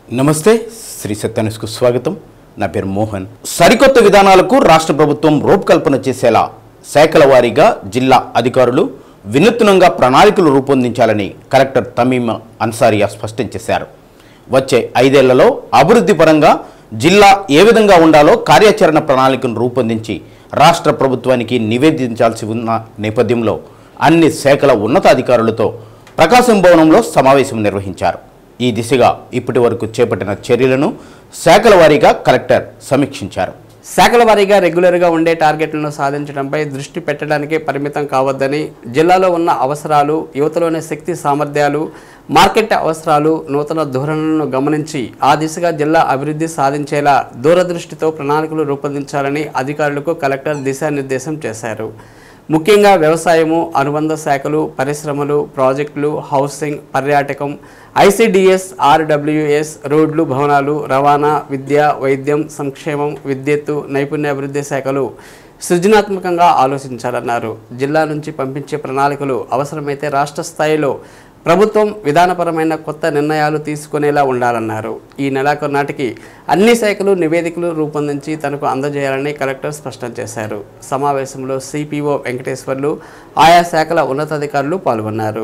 నమస్తే శ్రీ సత్యాన్యూస్కు స్వాగతం నా పేరు మోహన్ సరికొత్త విధానాలకు రాష్ట్ర ప్రభుత్వం రూపకల్పన చేసేలా శాఖల వారీగా జిల్లా అధికారులు వినూత్నంగా ప్రణాళికలు రూపొందించాలని కలెక్టర్ తమీమ్ అన్సారియా స్పష్టం చేశారు వచ్చే ఐదేళ్లలో అభివృద్ధి పరంగా జిల్లా ఏ విధంగా ఉండాలో కార్యాచరణ ప్రణాళికను రూపొందించి రాష్ట్ర ప్రభుత్వానికి నివేదించాల్సి ఉన్న నేపథ్యంలో అన్ని శాఖల ఉన్నతాధికారులతో ప్రకాశం భవనంలో సమావేశం నిర్వహించారు ఈ దిశగా ఇప్పటి వరకు చేపట్టిన చర్యలను శాఖల వారీగా కలెక్టర్ సమీక్షించారు శాఖల వారీగా రెగ్యులర్గా ఉండే టార్గెట్లను సాధించడంపై దృష్టి పెట్టడానికే పరిమితం కావద్దని జిల్లాలో ఉన్న అవసరాలు యువతలోని శక్తి సామర్థ్యాలు మార్కెట్ అవసరాలు నూతన ధోరణులను గమనించి ఆ దిశగా జిల్లా అభివృద్ధి సాధించేలా దూరదృష్టితో ప్రణాళికలు రూపొందించాలని అధికారులకు కలెక్టర్ దిశానిర్దేశం చేశారు ముఖ్యంగా వ్యవసాయము అనుబంధ శాఖలు పరిశ్రమలు ప్రాజెక్టులు హౌసింగ్ పర్యాటకం ఐసిడిఎస్ ఆర్డబ్ల్యూఎస్ రోడ్లు భవనాలు రవాణా విద్య వైద్యం సంక్షేమం విద్యుత్తు నైపుణ్యాభివృద్ధి శాఖలు సృజనాత్మకంగా ఆలోచించాలన్నారు జిల్లా నుంచి పంపించే ప్రణాళికలు అవసరమైతే రాష్ట్ర స్థాయిలో ప్రభుత్వం విధానపరమైన కొత్త నిర్ణయాలు తీసుకునేలా ఉండాలన్నారు ఈ నెలాఖరు నాటికి అన్ని శాఖలు నివేదికలు రూపొందించి తనకు అందజేయాలని కలెక్టర్ స్పష్టం చేశారు సమావేశంలో సిపిఓ వెంకటేశ్వర్లు ఆయా శాఖల ఉన్నతాధికారులు పాల్గొన్నారు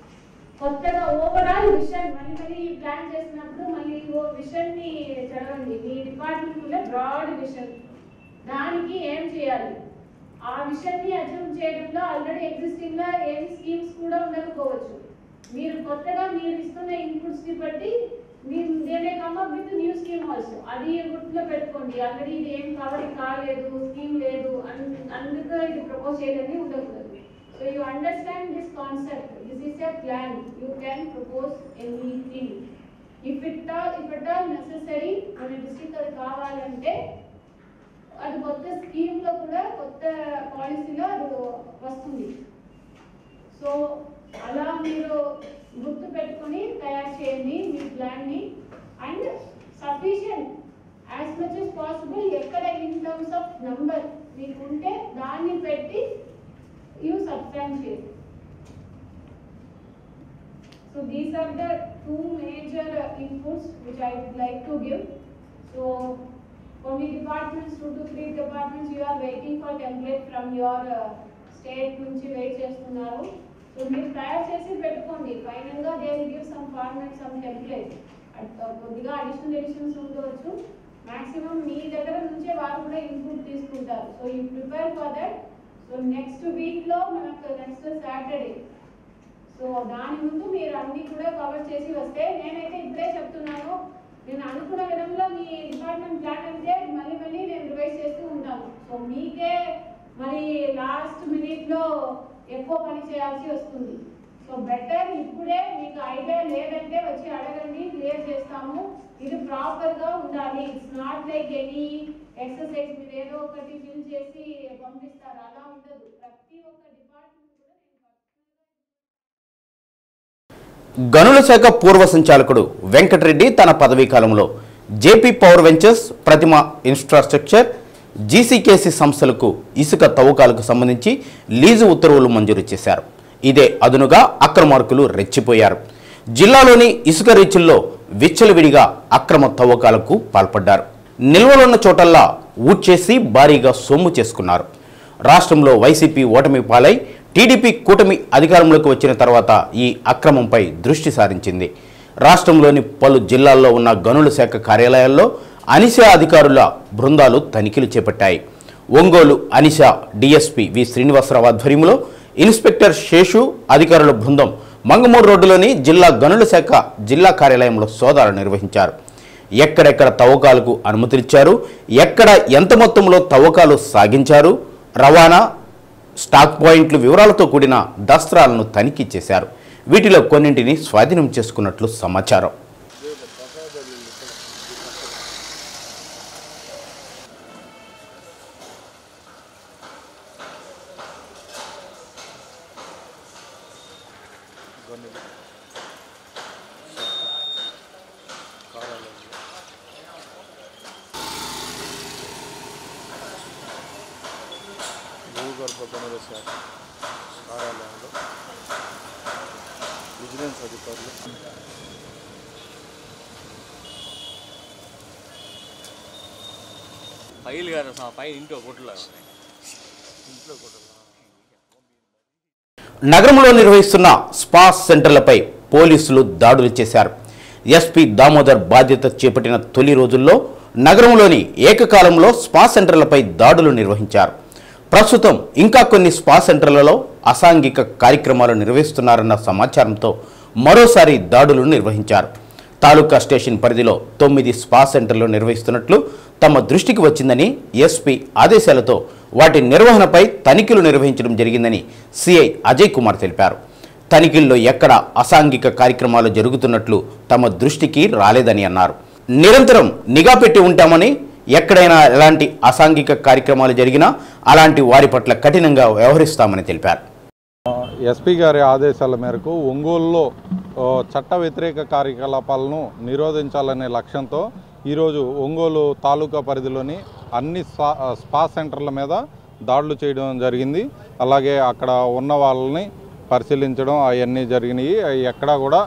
కొత్తగా ఓవరాల్ విషన్ మళ్ళీ మళ్ళీ ప్లాన్ చేసినప్పుడు మళ్ళీ ఓ విషన్ ని చదవండి మీ డిపార్ట్మెంట్ లో బ్రాడ్ విషన్ దానికి ఏం చేయాలి ఆ విషన్ ని అచీవ్ చేయడంలో ఆల్రెడీ ఎగ్జిస్టింగ్ గా ఏం స్కీమ్స్ కూడా ఉండకపోవచ్చు మీరు కొత్తగా మీరు ఇస్తున్న ఇన్పుట్స్ ని బట్టి మీరు దేనే come up with new scheme also అది గుర్తులో పెట్టుకోండి ఆల్రెడీ ఇది ఏం కవర్ కాలేదు స్కీమ్ లేదు అన్- అందుకు ఇది ప్రపోజ్ చేయదని ఉండకూడదు So you understand this concept. This is a plan. You can propose anything. If it all, if at all necessary, మన డిస్ట్రిక్ట్ అది కావాలంటే అది కొత్త స్కీమ్ లో కూడా కొత్త పాలసీలో అది వస్తుంది సో అలా మీరు గుర్తు పెట్టుకొని తయారు చేయండి మీ ప్లాన్ ని and sufficient as much as possible ఎక్కడ ఇన్ టర్మ్స్ ఆఫ్ నంబర్ మీకు ఉంటే దాన్ని పెట్టి you substantiate. So these are the two major uh, inputs which I would like to give. So only departments, two to three departments, you are waiting for template from your uh, state నుంచి wait చేస్తున్నారు so మీరు తయారు చేసి పెట్టుకోండి final గా they give some format some template కొద్దిగా additional editions ఉండవచ్చు maximum మీ దగ్గర నుంచే వారు కూడా ఇన్పుట్ తీసుకుంటారు so you prepare for that so next week లో మనకు నెక్స్ట్ సాటర్డే సో దాని ముందు మీరు అన్ని కూడా కవర్ చేసి వస్తే నేనైతే ఇప్పుడే చెప్తున్నాను నేను అనుకున్న విధంగా మీ డిపార్ట్మెంట్ ప్లాన్ అయితే మళ్ళీ మళ్ళీ నేను రివైజ్ చేస్తూ ఉంటాను సో మీకే మరి లాస్ట్ మినిట్ లో ఎక్కువ పని చేయాల్సి వస్తుంది సో బెటర్ ఇప్పుడే మీకు ఐడియా లేదంటే వచ్చి అడగండి క్లియర్ చేస్తాము ఇది ప్రాపర్ గా ఉండాలి it's not like any exercise మీరు ఏదో ఒకటి ఫిల్ చేసి పంపిస్తారు అలా ఉండదు ప్రతి ఒక్క డిపార్ట్మెంట్ కూడా నేను గనుల శాఖ పూర్వ సంచాలకుడు వెంకటరెడ్డి తన పదవీ కాలంలో JP power ventures Prathima infrastructure GCKC సంస్థలకు ఇసుక తవ్వకాలకు సంబంధించి లీజు ఉత్తర్వులు మంజూరు చేశారు ఇదే అదునుగా అక్రమార్కులు రెచ్చిపోయారు జిల్లాలోని ఇసుక రీచుల్లో విచ్చలవిడిగా అక్రమ తవ్వకాలకు పాల్పడ్డారు నిల్వలున్న చోటల్లా ఊడ్చేసి భారీగా సొమ్ము చేసుకున్నారు రాష్ట్రంలో వైసీపీ ఓటమి పాలై టీడీపీ కూటమి అధికారంలోకి వచ్చిన తర్వాత ఈ అక్రమంపై దృష్టి సారించింది రాష్ట్రంలోని పలు జిల్లాల్లో ఉన్న గనుల శాఖ కార్యాలయాల్లో అనిశా అధికారుల బృందాలు తనిఖీలు చేపట్టాయి ఒంగోలు అనిశా డిఎస్పి వి శ్రీనివాసరావు ఆధ్వర్యంలో ఇన్స్పెక్టర్ శేషు అధికారుల బృందం మంగమూరు రోడ్డులోని జిల్లా గనుల శాఖ జిల్లా కార్యాలయంలో సోదాలు నిర్వహించారు ఎక్కడెక్కడ తవ్వకాలకు అనుమతినిచ్చారు ఎక్కడ ఎంత మొత్తంలో తవ్వకాలు సాగించారు రవాణా స్టాక్ పాయింట్లు వివరాలతో కూడిన దస్త్రాలను తనిఖీ చేశారు వీటిలో కొన్నింటిని స్వాధీనం చేసుకున్నట్లు సమాచారం భూగర్భ గనుల శాఖ కార్యాలయంలో విజిలెన్స్ అధికారులు ఫైల్ గారు ఆ పైన ఇంట్లో గుడ్లు నగరంలో నిర్వహిస్తున్న స్పా సెంటర్లపై పోలీసులు దాడులు చేశారు ఎస్పీ దామోదర్ బాధ్యత చేపట్టిన తొలి రోజుల్లో నగరంలోని ఏకకాలంలో స్పా సెంటర్లపై దాడులు నిర్వహించారు ప్రస్తుతం ఇంకా కొన్ని స్పా సెంటర్లలో అసాంఘిక కార్యక్రమాలు నిర్వహిస్తున్నారన్న సమాచారంతో మరోసారి దాడులు నిర్వహించారు తాలూకా స్టేషన్ పరిధిలో తొమ్మిది స్పా సెంటర్లు నిర్వహిస్తున్నట్లు తమ దృష్టికి వచ్చిందని ఎస్పీ ఆదేశాలతో వాటి నిర్వహణపై తనిఖీలు నిర్వహించడం జరిగిందని సిఐ అజయ్ కుమార్ తెలిపారు తనిఖీల్లో ఎక్కడ అసాంఘిక కార్యక్రమాలు జరుగుతున్నట్లు తమ దృష్టికి రాలేదని అన్నారు నిరంతరం నిఘా పెట్టి ఉంటామని ఎక్కడైనా ఎలాంటి అసాంఘిక కార్యక్రమాలు జరిగినా అలాంటి వారి పట్ల కఠినంగా వ్యవహరిస్తామని తెలిపారు ఎస్పీ గారి ఆదేశాల మేరకు ఒంగోలులో ఆ, చట్ట వ్యతిరేక కార్యకలాపాలను నిరోధించాలనే లక్ష్యంతో ఈరోజు ఒంగోలు తాలూకా పరిధిలోని అన్ని స్పా స్పా సెంటర్ల మీద దాడులు చేయడం జరిగింది అలాగే అక్కడ ఉన్న వాళ్ళని పరిశీలించడం అవన్నీ జరిగినాయి అవి ఎక్కడా కూడా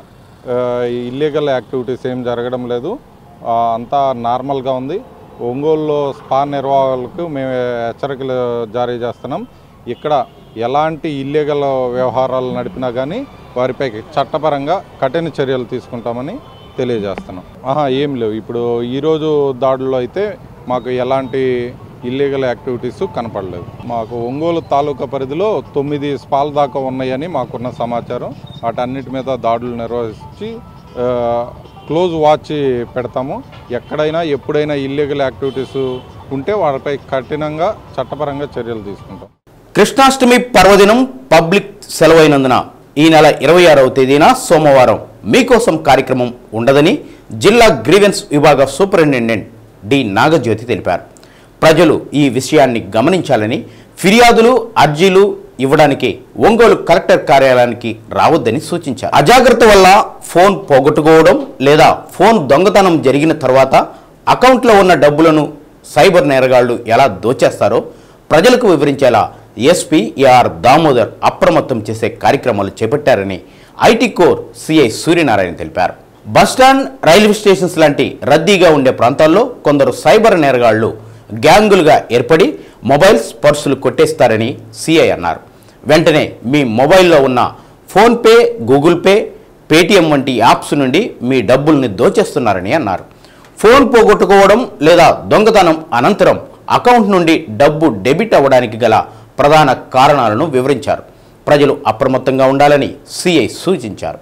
ఇల్లీగల్ యాక్టివిటీస్ ఏం జరగడం లేదు ఆ, అంతా నార్మల్గా ఉంది ఒంగోలులో స్పా నిర్వాహకులకు మేము హెచ్చరికలు జారీ చేస్తున్నాం ఇక్కడ ఎలాంటి ఇల్లీగల్ వ్యవహారాలు నడిపినా కానీ వారిపై చట్టపరంగా కఠిన చర్యలు తీసుకుంటామని తెలియజేస్తున్నాం ఆహా ఏం లేవు ఇప్పుడు ఈరోజు దాడుల్లో అయితే మాకు ఎలాంటి ఇల్లీగల్ యాక్టివిటీస్ కనపడలేదు మాకు ఒంగోలు తాలూకా పరిధిలో తొమ్మిది స్పాల్ దాకా ఉన్నాయని మాకున్న సమాచారం వాటన్నిటి మీద దాడులు నిర్వహించి ఆ, క్లోజ్ వాచ్ పెడతాము ఎక్కడైనా ఎప్పుడైనా ఇల్లీగల్ యాక్టివిటీస్ ఉంటే వాటిపై కఠినంగా చట్టపరంగా చర్యలు తీసుకుంటాం కృష్ణాష్టమి పర్వదినం పబ్లిక్ సెలవైనందున ఈ నెల ఇరవై ఆరవ తేదీన సోమవారం మీకోసం కార్యక్రమం ఉండదని జిల్లా గ్రీవెన్స్ విభాగ సూపరింటెండెంట్ డి నాగజ్యోతి తెలిపారు ప్రజలు ఈ విషయాన్ని గమనించాలని ఫిర్యాదులు అర్జీలు ఇవ్వడానికి ఒంగోలు కలెక్టర్ కార్యాలయానికి రావద్దని సూచించారు అజాగ్రత్త వల్ల ఫోన్ పోగొట్టుకోవడం లేదా ఫోన్ దొంగతనం జరిగిన తర్వాత అకౌంట్లో ఉన్న డబ్బులను సైబర్ నేరగాళ్లు ఎలా దోచేస్తారో ప్రజలకు వివరించేలా ఎస్పీ ఏఆర్ దామోదర్ అప్రమత్తం చేసే కార్యక్రమాలు చేపట్టారని ఐటీ కోర్ సిఐ సూర్యనారాయణ తెలిపారు బస్టాండ్ రైల్వే స్టేషన్స్ లాంటి రద్దీగా ఉండే ప్రాంతాల్లో కొందరు సైబర్ నేరగాళ్లు గ్యాంగులుగా ఏర్పడి మొబైల్స్ పర్సులు కొట్టేస్తారని సిఐ అన్నారు వెంటనే మీ మొబైల్లో ఉన్న ఫోన్పే గూగుల్ పే పేటీఎం వంటి యాప్స్ నుండి మీ డబ్బుల్ని దోచేస్తున్నారని అన్నారు ఫోన్ పోగొట్టుకోవడం లేదా దొంగతనం అనంతరం అకౌంట్ నుండి డబ్బు డెబిట్ అవ్వడానికి గల ప్రధాన కారణాలను వివరించారు ప్రజలు అప్రమత్తంగా ఉండాలని సిఐ సూచించారు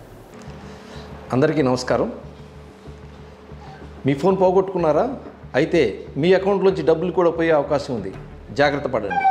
అందరికీ నమస్కారం మీ ఫోన్ పోగొట్టుకున్నారా అయితే మీ అకౌంట్లోంచి డబ్బులు కూడా పోయే అవకాశం ఉంది జాగ్రత్త పడండి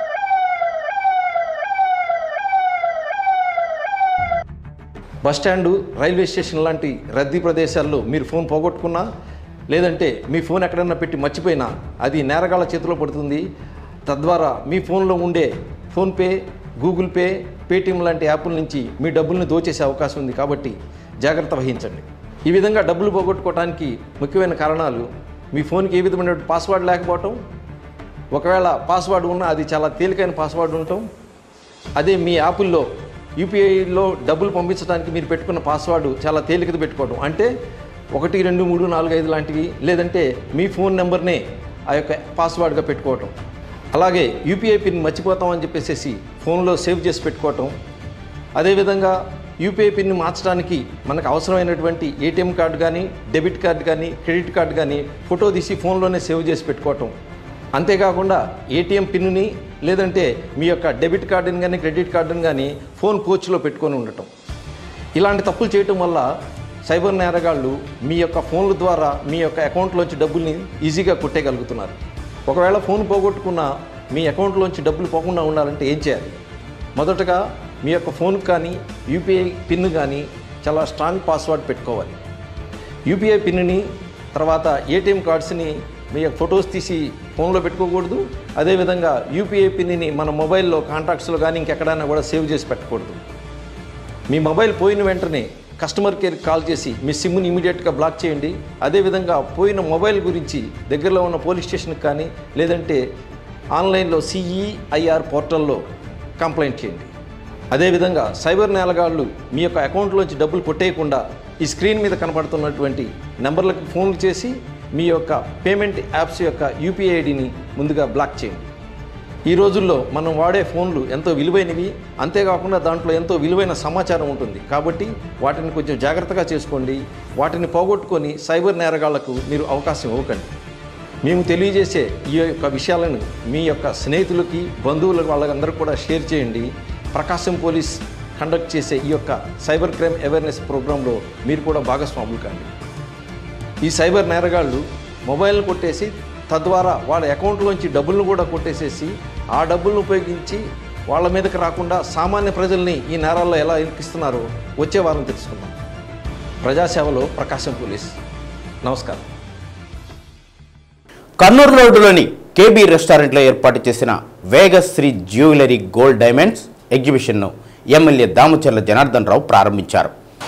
బస్ స్టాండు రైల్వే స్టేషన్ లాంటి రద్దీ ప్రదేశాల్లో మీరు ఫోన్ పోగొట్టుకున్నా లేదంటే మీ ఫోన్ ఎక్కడన్నా పెట్టి మర్చిపోయినా అది నేరగాళ్ళ చేతిలో పడుతుంది తద్వారా మీ ఫోన్లో ఉండే ఫోన్పే గూగుల్ పే పేటీఎం లాంటి యాప్ల నుంచి మీ డబ్బుల్ని దోచేసే అవకాశం ఉంది కాబట్టి జాగ్రత్త వహించండి ఈ విధంగా డబ్బులు పోగొట్టుకోవడానికి ముఖ్యమైన కారణాలు మీ ఫోన్కి ఏ విధమైన పాస్వర్డ్ లేకపోవటం ఒకవేళ పాస్వర్డ్ ఉన్నా అది చాలా తేలికైన పాస్వర్డ్ ఉండటం అదే మీ యాపుల్లో యూపీఐలో డబ్బులు పంపించడానికి మీరు పెట్టుకున్న పాస్వర్డ్ చాలా తేలికది పెట్టుకోవడం అంటే ఒకటి రెండు మూడు నాలుగు ఐదు లాంటివి లేదంటే మీ ఫోన్ నెంబర్నే ఆ యొక్క పాస్వర్డ్గా పెట్టుకోవటం అలాగే యూపీఐ పిన్ మర్చిపోతామని చెప్పేసి ఫోన్లో సేవ్ చేసి పెట్టుకోవటం అదేవిధంగా యూపీఐ పిన్ మార్చడానికి మనకు అవసరమైనటువంటి ఏటీఎం కార్డు కానీ డెబిట్ కార్డు కానీ క్రెడిట్ కార్డు కానీ ఫోటో తీసి ఫోన్లోనే సేవ్ చేసి పెట్టుకోవటం అంతేకాకుండా ఏటీఎం పిన్ని లేదంటే మీ యొక్క డెబిట్ కార్డుని కానీ క్రెడిట్ కార్డుని కానీ ఫోన్ కోచ్లో పెట్టుకొని ఉండటం ఇలాంటి తప్పులు చేయటం వల్ల సైబర్ నేరగాళ్ళు మీ యొక్క ఫోన్ల ద్వారా మీ యొక్క అకౌంట్లోంచి డబ్బుల్ని ఈజీగా కొట్టేయగలుగుతున్నారు ఒకవేళ ఫోన్ పోగొట్టుకున్న మీ అకౌంట్లోంచి డబ్బులు పోకుండా ఉండాలంటే ఏం చేయాలి మొదటగా మీ యొక్క ఫోన్కి కానీ యూపీఐ పిన్ కానీ చాలా స్ట్రాంగ్ పాస్వర్డ్ పెట్టుకోవాలి యూపీఐ పిన్ని తర్వాత ఏటీఎం కార్డ్స్ని మీ యొక్క ఫొటోస్ తీసి ఫోన్లో పెట్టుకోకూడదు అదేవిధంగా యూపీఐ పిన్ని మన మొబైల్లో కాంటాక్ట్స్లో కానీ ఇంకెక్కడైనా కూడా సేవ్ చేసి పెట్టకూడదు మీ మొబైల్ పోయిన వెంటనే కస్టమర్ కేర్కి కాల్ చేసి మీ సిమ్ని ఇమీడియట్గా బ్లాక్ చేయండి అదేవిధంగా పోయిన మొబైల్ గురించి దగ్గరలో ఉన్న పోలీస్ స్టేషన్కి కానీ లేదంటే ఆన్లైన్లో సిఈఐఆర్ పోర్టల్లో కంప్లైంట్ చేయండి అదేవిధంగా సైబర్ నేలగాళ్ళు మీ యొక్క అకౌంట్లోంచి డబ్బులు కొట్టేయకుండా ఈ స్క్రీన్ మీద కనపడుతున్నటువంటి నెంబర్లకు ఫోన్లు చేసి మీ యొక్క పేమెంట్ యాప్స్ యొక్క యూపీఐ ఐడిని ముందుగా బ్లాక్ చేయండి ఈ రోజుల్లో మనం వాడే ఫోన్లు ఎంతో విలువైనవి అంతేకాకుండా దాంట్లో ఎంతో విలువైన సమాచారం ఉంటుంది కాబట్టి వాటిని కొంచెం జాగ్రత్తగా చేసుకోండి వాటిని పోగొట్టుకొని సైబర్ నేరగాళ్లకు మీరు అవకాశం ఇవ్వకండి మేము తెలియజేసే ఈ యొక్క విషయాలను మీ యొక్క స్నేహితులకి బంధువులకు వాళ్ళందరూ కూడా షేర్ చేయండి ప్రకాశం పోలీస్ కండక్ట్ చేసే ఈ యొక్క సైబర్ క్రైమ్ అవేర్నెస్ ప్రోగ్రాంలో మీరు కూడా భాగస్వాములు కాండి ఈ సైబర్ నేరగాళ్ళు మొబైల్ కొట్టేసి తద్వారా వాళ్ళ అకౌంట్లోంచి డబ్బులను కూడా కొట్టేసేసి ఆ డబ్బులను ఉపయోగించి వాళ్ళ మీదకి రాకుండా సామాన్య ప్రజల్ని ఈ నేరాల్లో ఎలా ఇరికిస్తున్నారో వచ్చే వారం తెలుసుకుందాం ప్రజాసేవలో ప్రకాశం పోలీస్ నమస్కారం కర్నూలు రోడ్డులోని కేబీ రెస్టారెంట్లో ఏర్పాటు చేసిన Vegas Sri jewellery gold diamonds ఎగ్జిబిషన్ను ఎమ్మెల్యే దామచర్ల జనార్దన్ రావు ప్రారంభించారు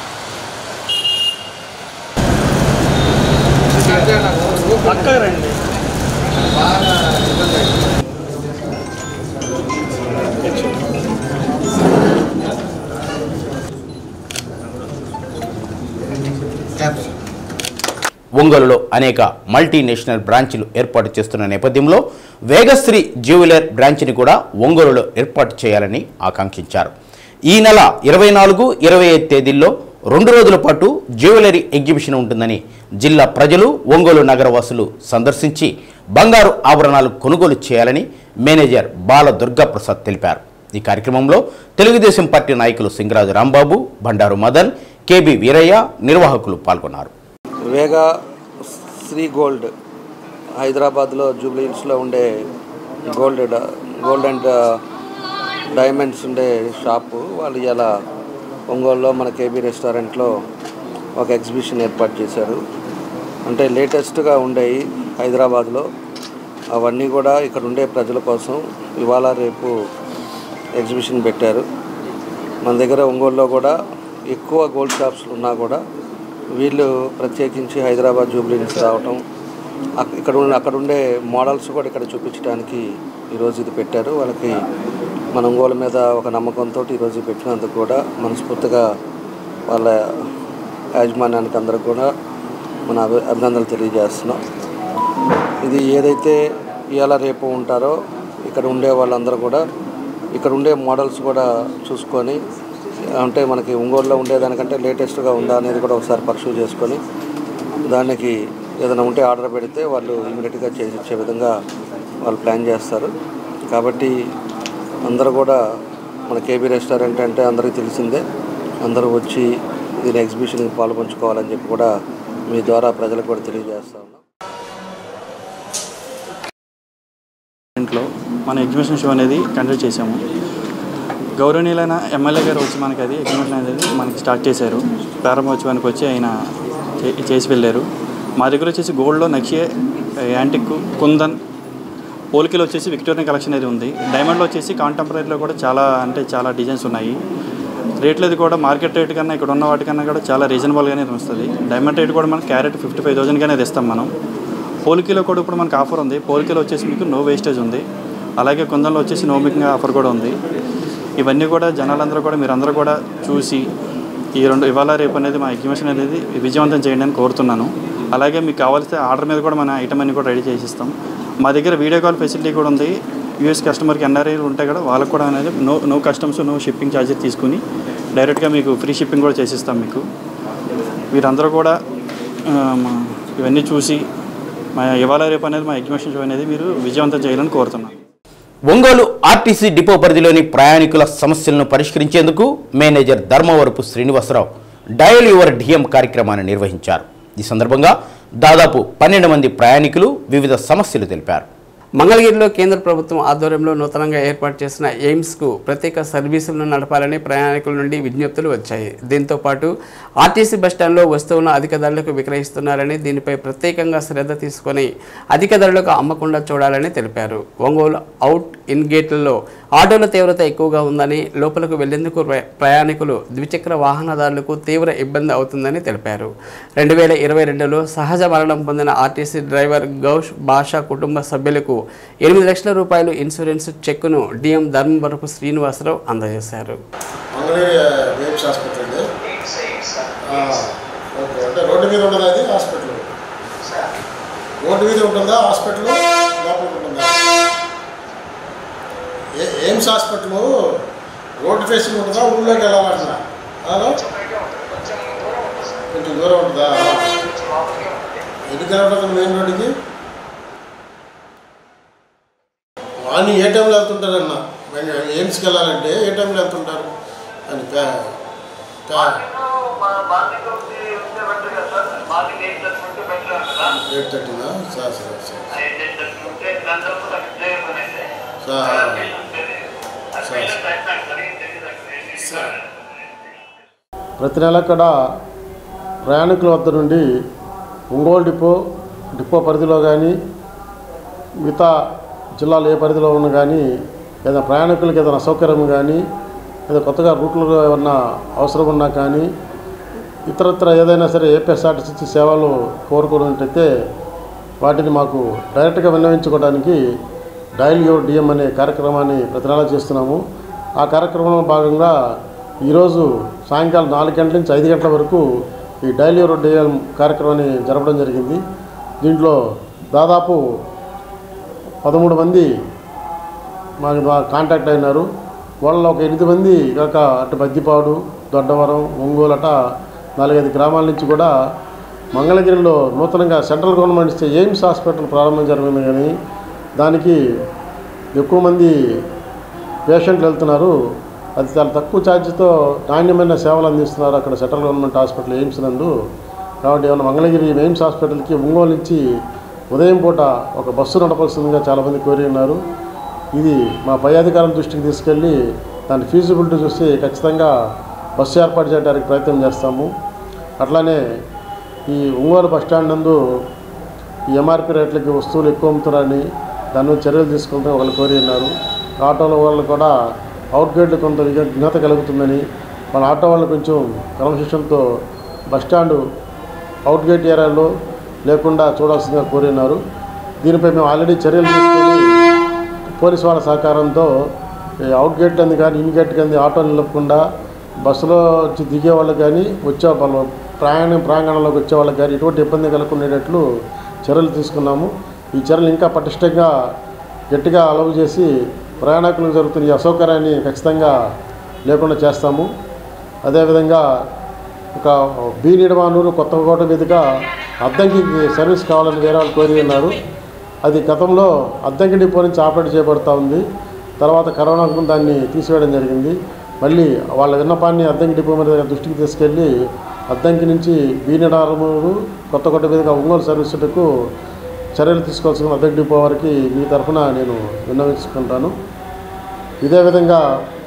ఒంగోలులో అనేక మల్టీనేషనల్ బ్రాంచ్లు ఏర్పాటు చేస్తున్న నేపథ్యంలో వేగశ్రీ జ్యువెలర్ బ్రాంచ్ని కూడా ఒంగోలులో ఏర్పాటు చేయాలని ఆకాంక్షించారు ఈ నెల ఇరవై నాలుగు ఇరవై ఐదు తేదీల్లో రెండు రోజుల పాటు జ్యువెలరీ ఎగ్జిబిషన్ ఉంటుందని జిల్లా ప్రజలు ఒంగోలు నగరవాసులు సందర్శించి బంగారు ఆభరణాలు కొనుగోలు చేయాలని మేనేజర్ బాల దుర్గాప్రసాద్ తెలిపారు ఈ కార్యక్రమంలో తెలుగుదేశం పార్టీ నాయకులు సింగరాజు రాంబాబు బండారు మదన్ కేబి వీరయ్య నిర్వాహకులు పాల్గొన్నారు వేగా శ్రీ గోల్డ్ హైదరాబాద్లో జూబ్లీ హిల్స్లో ఉండే గోల్డ్ డ- గోల్డ్ అండ్ డైమండ్స్ ఉండే షాపు వాళ్ళు ఇలా ఒంగోలులో మన కేబీ రెస్టారెంట్లో ఒక ఎగ్జిబిషన్ ఏర్పాటు చేశారు అంటే లేటెస్ట్గా ఉండేవి హైదరాబాద్లో అవన్నీ కూడా ఇక్కడ ఉండే ప్రజల కోసం ఇవాళ రేపు ఎగ్జిబిషన్ పెట్టారు మన దగ్గర ఒంగోలులో కూడా ఎక్కువ గోల్డ్ షాప్స్ ఉన్నా కూడా వీళ్ళు ప్రత్యేకించి హైదరాబాద్ జూబ్లీ నుంచి రావటం అక్- ఇక్కడ ఉన్న అక్కడ ఉండే మోడల్స్ కూడా ఇక్కడ చూపించడానికి ఈరోజు ఇది పెట్టారు వాళ్ళకి మన ఒంగోలు మీద ఒక నమ్మకంతో ఈరోజు ఇది పెట్టినందుకు కూడా మనస్ఫూర్తిగా వాళ్ళ యాజమాన్యానికి అందరికి కూడా మన అభి అభినందనలు తెలియజేస్తున్నాం ఇది ఏదైతే ఇవాళ రేపు ఉంటారో ఇక్కడ ఉండే వాళ్ళందరూ కూడా ఇక్కడ ఉండే మోడల్స్ కూడా చూసుకొని అంటే మనకి ఒంగోలులో ఉండేదానికంటే లేటెస్ట్గా ఉందా అనేది కూడా ఒకసారి పరిశీలి చేసుకొని దానికి ఏదైనా ఉంటే ఆర్డర్ పెడితే వాళ్ళు ఇమీడియట్గా చేసి ఇచ్చే విధంగా వాళ్ళు ప్లాన్ చేస్తారు కాబట్టి అందరూ కూడా మన కేబీ రెస్టారెంట్ అంటే అందరికీ తెలిసిందే అందరూ వచ్చి దీని ఎగ్జిబిషన్కి పాల్పంచుకోవాలని చెప్పి కూడా మీ ద్వారా ప్రజలకు కూడా తెలియజేస్తా ఉన్నాం ఇంట్లో మన ఎగ్జిబిషన్ షో అనేది కండక్ట్ చేసాము గౌరవనీయులైన ఎమ్మెల్యే గారు వచ్చి మనకి అది ఎగ్జిబిషన్ అనేది మనకి స్టార్ట్ చేశారు ప్రారంభోత్సవానికి వచ్చి ఆయన చే- చేసి వెళ్ళారు మా దగ్గర వచ్చేసి గోల్డ్లో నక్షే యాంటిక్ కుందన్ పోలికలో వచ్చేసి విక్టోరియన్ కలెక్షన్ అనేది ఉంది డైమండ్లో వచ్చేసి కాంటెంపరీలో కూడా చాలా అంటే చాలా డిజైన్స్ ఉన్నాయి రేట్లు అది కూడా మార్కెట్ రేట్ కన్నా ఇక్కడ ఉన్న వాటికన్నా కూడా చాలా రీజనబుల్గానే వస్తుంది డైమండ్ రేట్ కూడా మనకి క్యారెట్ ఫిఫ్టీ ఫైవ్ థౌసండ్గానే ఇస్తాం మనం పోలికలో కూడా ఇప్పుడు మనకు ఆఫర్ ఉంది పోలికలో వచ్చేసి మీకు నో వేస్టేజ్ ఉంది అలాగే కుందంలో వచ్చేసి నో మేకింగ్ ఆఫర్ కూడా ఉంది ఇవన్నీ కూడా జనాలందరూ కూడా మీరందరూ కూడా చూసి ఈ రెండు ఇవాళ రేపు అనేది మా ఎగ్జిబిషన్ అనేది విజయవంతం చేయండి అని కోరుతున్నాను అలాగే మీకు కావాల్సిన ఆర్డర్ మీద కూడా మన ఐటమ్ అన్ని కూడా రెడీ చేసిస్తాం మా దగ్గర వీడియో కాల్ ఫెసిలిటీ కూడా ఉంది యూఎస్ కస్టమర్కి ఎన్ఆర్ఐలు ఉంటాయి కదా వాళ్ళకు కూడా అనేది no no customs no shipping charges తీసుకుని డైరెక్ట్గా మీకు ఫ్రీ షిప్పింగ్ కూడా చేసిస్తాం మీకు వీరందరూ కూడా ఆ, మా- ఇవన్నీ చూసి మా ఇవాళ రేపు అనేది మా ఎగ్జిబిషన్ షో అనేది మీరు విజయవంతం చేయాలని కోరుతున్నాను ఒంగోలు ఆర్టీసీ డిపో పరిధిలోని ప్రయాణికుల సమస్యలను పరిష్కరించేందుకు manager Dharmavarapu Srinivasarao dial your DM కార్యక్రమాన్ని నిర్వహించారు ఈ సందర్భంగా దాదాపు పన్నెండు మంది ప్రయాణికులు వివిధ సమస్యలు తెలిపారు మంగళగిరిలో కేంద్ర ప్రభుత్వం ఆధ్వర్యంలో నూతనంగా ఏర్పాటు చేసిన ఎయిమ్స్కు ప్రత్యేక సర్వీసులను నడపాలని ప్రయాణికుల నుండి విజ్ఞప్తులు వచ్చాయి దీంతో పాటు ఆర్టీసీ బస్టాండ్లో వస్తువులను అధిక ధరలకు విక్రయిస్తున్నారని దీనిపై ప్రత్యేకంగా శ్రద్ధ తీసుకొని అధిక ధరలకు అమ్మకుండా చూడాలని తెలిపారు ఒంగోలు అవుట్ ఇన్ గేట్లలో ఆటోల తీవ్రత ఎక్కువగా ఉందని లోపలకు వెళ్లేందుకు ప్ర- ప్రయాణికులు ద్విచక్ర వాహనదారులకు తీవ్ర ఇబ్బంది అవుతుందని తెలిపారు రెండు వేల ఇరవై రెండులో సహజ మరణం పొందిన ఆర్టీసీ డ్రైవర్ గౌష్ బాషా కుటుంబ సభ్యులకు ఎనిమిది లక్షల రూపాయలు ఇన్సూరెన్స్ చెక్కును డిఎం ధర్మవరపు శ్రీనివాసరావు అందజేశారు మంగళగిరి ఎయిమ్స్ హాస్పిటల్ అండి ఆ, ఓకే అంటే రోడ్డు మీద ఉన్నది అది హాస్పిటల్ రోడ్డు మీద ఉంటుందా హాస్పిటల్ లోపల ఉంటుందా ఏ ఎయిమ్స్ హాస్పిటల్ రోడ్డు ఫేసింగ్ ఉంటుందా ఊళ్ళోకి వెళ్ళాలంటున్నా హలో కొంచెం దూరం ఉంటుందా ఎన్ని కిలోమీటర్లు మెయిన్ రోడ్డుకి మార్నింగ్ ఏ టైంలో వెళ్తుంటారన్న ఎయిమ్స్కి వెళ్ళాలంటే ఏ టైంలో వెళ్తుంటారు అని ప్యా ప్యా ఎయిట్ థర్టీనా సరే సరే సరే సరే ప్రతి నెల కూడా ప్రయాణికుల వద్ద నుండి ఒంగోలు డిపో డిపో పరిధిలో కానీ మిగతా జిల్లాలు ఏ పరిధిలో ఉన్న కానీ ఏదైనా ప్రయాణికులకు ఏదైనా అసౌకర్యం కానీ లేదా కొత్తగా రూట్లో ఏమన్నా అవసరం ఉన్నా కానీ ఇతరత్ర ఏదైనా సరే ఏపీఎస్ఆర్టీసీ సేవలు కోరుకున్నట్టయితే వాటిని మాకు డైరెక్ట్గా విన్నవించుకోవడానికి డైల్ యువర్ డిఎం అనే కార్యక్రమాన్ని ప్రతి నెలా చేస్తున్నాము ఆ కార్యక్రమంలో భాగంగా ఈరోజు సాయంకాలం నాలుగు గంటల నుంచి ఐదు గంటల వరకు ఈ డైల్ యువర్ డిఎం కార్యక్రమాన్ని జరపడం జరిగింది దీంట్లో దాదాపు పదమూడు మంది మాకు బాగా కాంటాక్ట్ అయినారు వాళ్ళలో ఒక ఎనిమిది మంది కాక అటు బద్దిపాడు దొడ్డవరం ఒంగోలు అట నాలుగైదు గ్రామాల నుంచి కూడా మంగళగిరిలో నూతనంగా సెంట్రల్ గవర్నమెంట్ ఇచ్చే ఎయిమ్స్ హాస్పిటల్ ప్రారంభం జరిగింది కానీ దానికి ఎక్కువ మంది పేషెంట్లు వెళ్తున్నారు అది చాలా తక్కువ ఛార్జీతో నాణ్యమైన సేవలు అందిస్తున్నారు అక్కడ సెంట్రల్ గవర్నమెంట్ హాస్పిటల్ ఎయిమ్స్ నందు కాబట్టి ఏమైనా మంగళగిరి ఎయిమ్స్ హాస్పిటల్కి ఒంగోలు నుంచి ఉదయం పూట ఒక బస్సు నడపాల్సిందిగా చాలామంది కోరి ఉన్నారు ఇది మా పై అధికారుల దృష్టికి తీసుకెళ్ళి దాని ఫీజిబిలిటీ చూసి ఖచ్చితంగా బస్సు ఏర్పాటు చేయడానికి ప్రయత్నం చేస్తాము అట్లానే ఈ ఒంగోలు బస్టాండ్ నందు ఈ ఎంఆర్పి రేట్లకి వస్తువులు ఎక్కువ అమ్ముతున్నారని దాని మీద చర్యలు తీసుకుంటే ఒకళ్ళు కోరి ఉన్నారు ఆటోల వాళ్ళు కూడా అవుట్ గేట్లు కొంత విఘ్నత కలుగుతుందని వాళ్ళ ఆటో వాళ్ళు కొంచెం క్రమశిక్షణతో బస్టాండ్ అవుట్ గేట్ ఏరియాలో లేకుండా చూడాల్సిందిగా కోరి ఉన్నారు దీనిపై మేము ఆల్రెడీ చర్యలు తీసుకొని పోలీసు వాళ్ళ సహకారంతో ఈ అవుట్ గేట్ అంది కానీ ఇన్ గేట్ కానీ ఆటో నిలపకుండా బస్సులో వచ్చి దిగే వాళ్ళకి కానీ వచ్చే వాళ్ళు ప్రయాణ ప్రాంగణంలోకి వచ్చే వాళ్ళకి కానీ ఎటువంటి ఇబ్బంది కలగకుండేటట్లు చర్యలు తీసుకున్నాము ఈ చర్యలు ఇంకా పటిష్టంగా గట్టిగా అలవు చేసి ప్రయాణికులకు జరుగుతున్న ఈ అసౌకర్యాన్ని ఖచ్చితంగా లేకుండా చేస్తాము అదేవిధంగా ఒక బీ నిడమానూరు కొత్తకోట మీదుగా అద్దంకి సర్వీస్ కావాలని వేరే వాళ్ళు కోరి ఉన్నారు అది గతంలో అద్దంకి డిపో నుంచి ఆపరేట్ చేయబడుతూ ఉంది తర్వాత కరోనా ముందు దాన్ని తీసివేయడం జరిగింది మళ్ళీ వాళ్ళ విన్నపాన్ని అద్దంకి డిపో మీద దృష్టికి తీసుకెళ్ళి అద్దంకి నుంచి బీనిడారమూరు కొత్తకోట మీదుగా ఒంగోలు సర్వీసులకు చర్యలు తీసుకోవాల్సిన అద్దెకి డిపో వారికి మీ తరఫున నేను విన్నవించుకుంటాను ఇదే విధంగా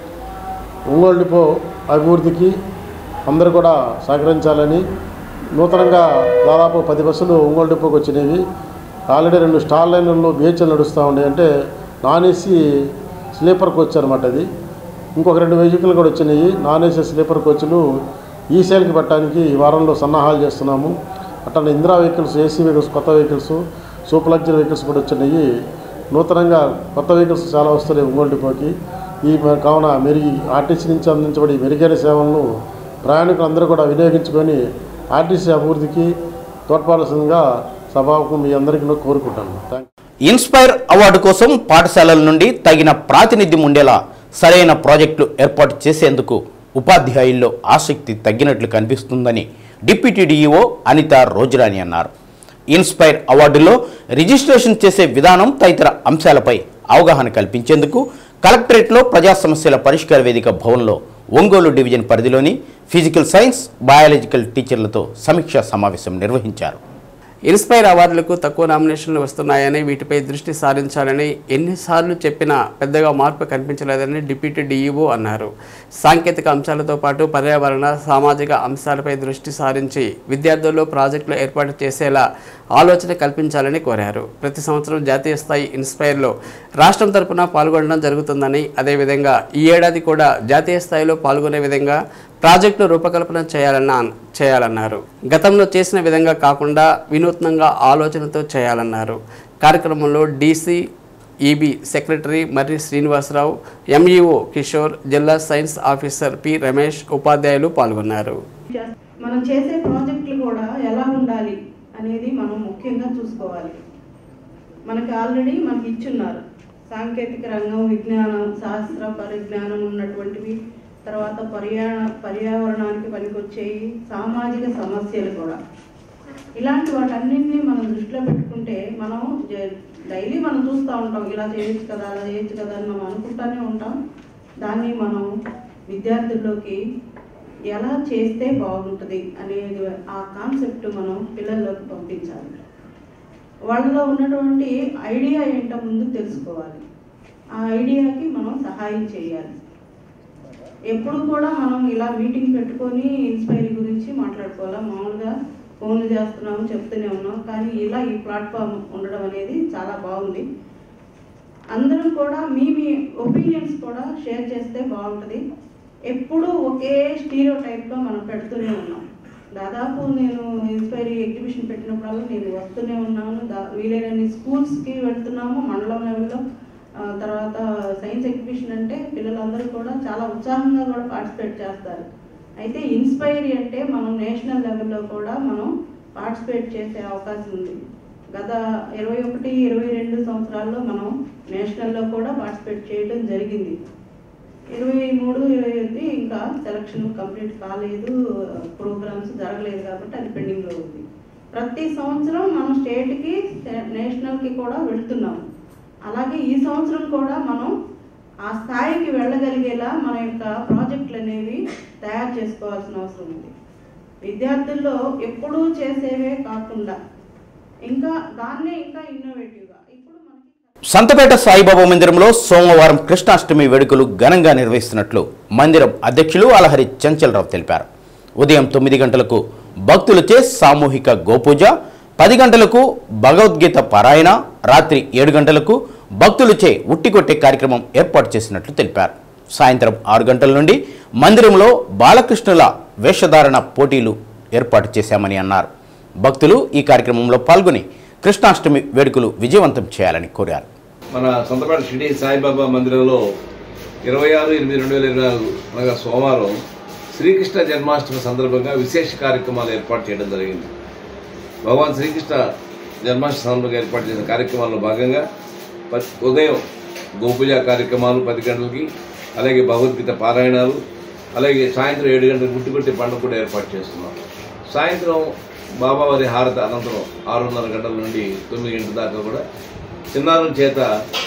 ఒంగోలు డిపో అభివృద్ధికి అందరూ కూడా సహకరించాలని నూతనంగా దాదాపు పది బస్సులు ఒంగోలు డిపోకి వచ్చినవి ఆల్రెడీ రెండు స్టార్ లైన్లలో బిహెచ్ఎల్ నడుస్తూ ఉండే అంటే నాన్ ఏసీ స్లీపర్ కోచ్ అనమాట అది ఇంకొక రెండు వెహికల్ కూడా వచ్చినాయి నాన్ ఏసీ స్లీపర్ కోచ్లు ఈ సేల్కి పెట్టడానికి ఈ వారంలో సన్నాహాలు చేస్తున్నాము అట్లా ఇందిరా వెహికల్స్ ఏసీ వెహికల్స్ కొత్త వెహికల్స్ సూపర్ లగ్జరీ వెహికల్స్ కూడా వచ్చినాయి నూతనంగా కొత్త వెహికల్స్ చాలా వస్తున్నాయి ఒంగోలు డిపోకి ఈ మ- కావున మెరుగు ఆర్టీసీ నుంచి అందించబడి ఈ మెరుగైన సేవలను ప్రయాణికులందరూ కూడా వినియోగించుకొని ఆర్టీసీ అభివృద్ధికి తోడ్పడాల్సిందిగా సభకు మీ అందరికీ కోరుకుంటాను థ్యాంక్ ఇన్స్పైర్ అవార్డు కోసం పాఠశాలల నుండి తగిన ప్రాతినిధ్యం ఉండేలా సరైన ప్రాజెక్టులు ఏర్పాటు చేసేందుకు ఉపాధ్యాయుల్లో ఆసక్తి తగ్గినట్లు కనిపిస్తుందని డిప్యూటీ డీఈఓ అనిత రోజురాని అన్నారు ఇన్స్పైర్ అవార్డులో రిజిస్ట్రేషన్ చేసే విధానం తదితర అంశాలపై అవగాహన కల్పించేందుకు కలెక్టరేట్లో ప్రజా సమస్యల పరిష్కార వేదిక భవన్లో ఒంగోలు డివిజన్ పరిధిలోని ఫిజికల్ సైన్స్ బయాలజికల్ టీచర్లతో సమీక్షా సమావేశం నిర్వహించారు ఇన్స్పైర్ అవార్డులకు తక్కువ నామినేషన్లు వస్తున్నాయని వీటిపై దృష్టి సారించాలని ఎన్నిసార్లు చెప్పినా పెద్దగా మార్పు కనిపించలేదని డిప్యూటీ డీఈఓ అన్నారు సాంకేతిక అంశాలతో పాటు పర్యావరణ సామాజిక అంశాలపై దృష్టి సారించి విద్యార్థుల్లో ప్రాజెక్టులు ఏర్పాటు చేసేలా ఆలోచన కల్పించాలని కోరారు ప్రతి సంవత్సరం జాతీయ స్థాయి ఇన్స్పైర్లో రాష్ట్రం తరపున పాల్గొనడం జరుగుతుందని అదేవిధంగా ఈ ఏడాది కూడా జాతీయ స్థాయిలో పాల్గొనే విధంగా ప్రాజెక్టును రూపకల్పన చేయాలన్న చేయాలన్నారు గతంలో చేసిన విధంగా కాకుండా వినూత్నంగా ఆలోచనతో చేయాలన్నారు కార్యక్రమంలో DC EB secretary Marri Srinivasarao MEO Kishore జిల్లా సైన్స్ ఆఫీసర్ పి రమేష్ ఉపాధ్యాయులు పాల్గొన్నారు మనం చేసే ప్రాజెక్టులు కూడా ఎలా ఉండాలి అనేది మనం ముఖ్యంగా చూసుకోవాలి మనకి ఆల్రెడీ మనకి ఇచ్చున్నారు సాంకేతిక రంగం విజ్ఞానం శాస్త్ర పరిజ్ఞానం ఉన్నటువంటివి తర్వాత పర్యా పర్యావరణానికి పనికొచ్చేవి సామాజిక సమస్యలు కూడా ఇలాంటి వాటన్నింటినీ మనం దృష్టిలో పెట్టుకుంటే మనం డైలీ మనం చూస్తూ ఉంటాం ఇలా చేయొచ్చు కదా అలా చేయొచ్చు కదా అని మనం అనుకుంటానే ఉంటాం దాన్ని మనం విద్యార్థుల్లోకి ఎలా చేస్తే బాగుంటుంది అనేది ఆ కాన్సెప్ట్ మనం పిల్లల్లోకి పంపించాలి వాళ్ళలో ఉన్నటువంటి ఐడియా ఏంటో ముందు తెలుసుకోవాలి ఆ ఐడియాకి మనం సహాయం చేయాలి ఎప్పుడు కూడా మనం ఇలా మీటింగ్ పెట్టుకొని ఇన్స్పైరీ గురించి మాట్లాడుకోవాలా మామూలుగా ఫోన్లు చేస్తున్నాము చెప్తూనే ఉన్నాం కానీ ఇలా ఈ ప్లాట్ఫామ్ ఉండడం అనేది చాలా బాగుంది అందరం కూడా మీ మీ ఒపీనియన్స్ కూడా షేర్ చేస్తే బాగుంటుంది ఎప్పుడూ ఒకే స్టీరియో టైప్లో మనం పెడుతూనే ఉన్నాం దాదాపు నేను ఇన్స్పైరీ ఎగ్జిబిషన్ పెట్టినప్పుడల్లా నేను వస్తూనే ఉన్నాను దా వీలైనన్ని స్కూల్స్కి వెళ్తున్నాము మండలం లెవెల్లో ఆ, తర్వాత సైన్స్ ఎగ్జిబిషన్ అంటే పిల్లలందరూ కూడా చాలా ఉత్సాహంగా కూడా పార్టిసిపేట్ చేస్తారు అయితే ఇన్స్పైరీ అంటే మనం నేషనల్ లెవెల్లో కూడా మనం పార్టిసిపేట్ చేసే అవకాశం ఉంది గత ఇరవై ఒకటి ఇరవై రెండు సంవత్సరాల్లో మనం నేషనల్లో కూడా పార్టిసిపేట్ చేయడం జరిగింది ఇరవై మూడు ఇరవై ఐదు ఇంకా సెలక్షన్ కంప్లీట్ కాలేదు ప్రోగ్రామ్స్ జరగలేదు కాబట్టి అది పెండింగ్లో ఉంది ప్రతి సంవత్సరం మనం స్టేట్కి నేషనల్కి కూడా వెళ్తున్నాం అలాగే ఈ సంవత్సరం కూడా మనం ఆ స్థాయికి వెళ్ళగలిగేలా మన యొక్క ప్రాజెక్టులు అనేవి తయారు చేసుకోవాల్సిన అవసరం ఉంది విద్యార్థుల్లో ఎప్పుడూ చేసేవే కాకుండా ఇంకా దాన్నే ఇంకా ఇన్నోవేటివ్గా ఇప్పుడు మనకి సంతపేట సాయిబాబా మందిరంలో సోమవారం కృష్ణాష్టమి వేడుకలు ఘనంగా నిర్వహిస్తున్నట్లు మందిరం అధ్యక్షులు అలహరి చంచలరావు తెలిపారు ఉదయం తొమ్మిది గంటలకు భక్తులచే సామూహిక గోపూజ పది గంటలకు భగవద్గీత పారాయణ రాత్రి ఏడు గంటలకు భక్తులచే ఉట్టికొట్టే కార్యక్రమం ఏర్పాటు చేసినట్లు తెలిపారు సాయంత్రం ఆరు గంటల నుండి మందిరంలో బాలకృష్ణుల వేషధారణ పోటీలు ఏర్పాటు చేశామని అన్నారు భక్తులు ఈ కార్యక్రమంలో పాల్గొని కృష్ణాష్టమి వేడుకలు విజయవంతం చేయాలని కోరారు మన సొంతపేట షిరిడి సాయిబాబా మందిరంలో ఇరవై ఆరు ఎనిమిది రెండు వేల ఇరవై నాలుగు అనగా సోమవారం శ్రీకృష్ణ జన్మాష్టమి సందర్భంగా విశేష కార్యక్రమాలు ఏర్పాటు చేయడం జరిగింది భగవాన్ శ్రీకృష్ణ జన్మాష్టమి సందర్భంగా ఏర్పాటు చేసిన కార్యక్రమాల్లో భాగంగా ప- ఉదయం గోపూజ కార్యక్రమాలు పది గంటలకి అలాగే భగవద్గీత పారాయణాలు అలాగే సాయంత్రం ఏడు గంటలకు గుట్టుకొట్టే పండుగ కూడా ఏర్పాటు చేస్తున్నాం సాయంత్రం బాబావారి హారత అనంతరం ఆరున్నర గంటల నుండి తొమ్మిది గంటల దాకా కూడా చిన్నారుల చేత